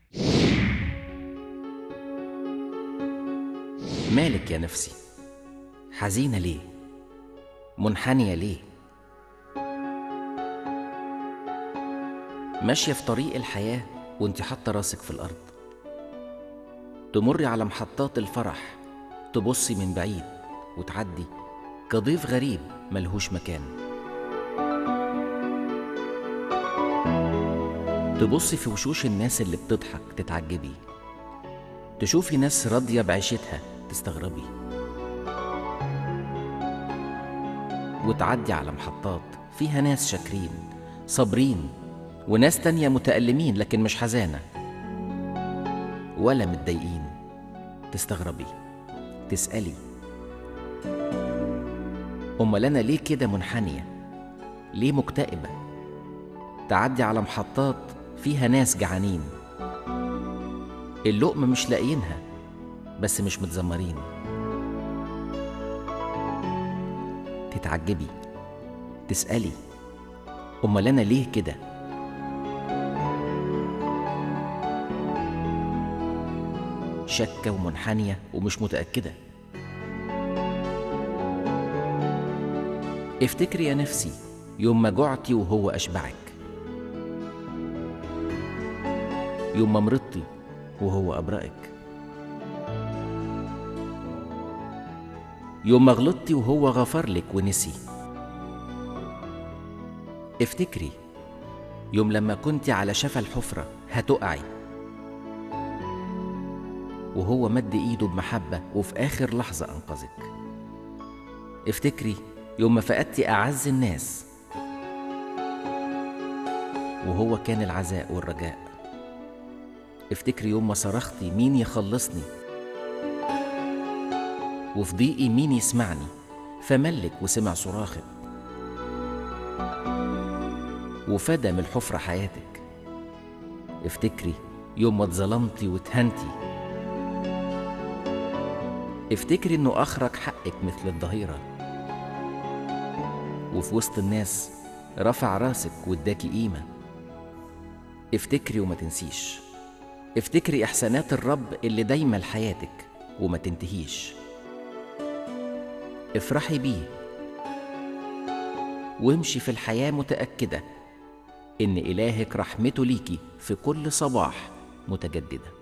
مالك يا نفسي حزينة ليه منحنية ليه ماشية في طريق الحياة وانت حاطة راسك في الأرض تمري على محطات الفرح تبصي من بعيد وتعدي كضيف غريب ملهوش مكان تبصي في وشوش الناس اللي بتضحك تتعجبي تشوفي ناس راضية بعيشتها تستغربي وتعدي على محطات فيها ناس شاكرين صابرين وناس تانية متألمين لكن مش حزانة ولا متضايقين تستغربي تسألي أمال أنا ليه كده منحنية؟ ليه مكتئبة؟ تعدي على محطات فيها ناس جعانين اللقمة مش لاقيينها بس مش متذمرين تتعجبي تسألي أمال أنا ليه كده؟ شاكة ومنحنية ومش متأكدة افتكري يا نفسي يوم ما جعتي وهو أشبعك يوم ما مرضتي وهو أبرأك يوم ما غلطتي وهو غفر لك ونسي افتكري يوم لما كنت على شفا الحفرة هتقعي وهو مد ايده بمحبة وفي آخر لحظة أنقذك افتكري يوم ما فقدتي أعز الناس وهو كان العزاء والرجاء افتكري يوم ما صرختي مين يخلصني وفي ضيقي مين يسمعني فملك وسمع صراخك وفدى من الحفرة حياتك افتكري يوم ما اتظلمتي واتهنتي افتكري انه اخرج حقك مثل الظهيرة وفي وسط الناس رفع راسك واداكي قيمة افتكري وما تنسيش افتكري احسانات الرب اللي دايما لحياتك وما تنتهيش افرحي بيه وامشي في الحياة متأكدة إن إلهك رحمته ليكي في كل صباح متجدده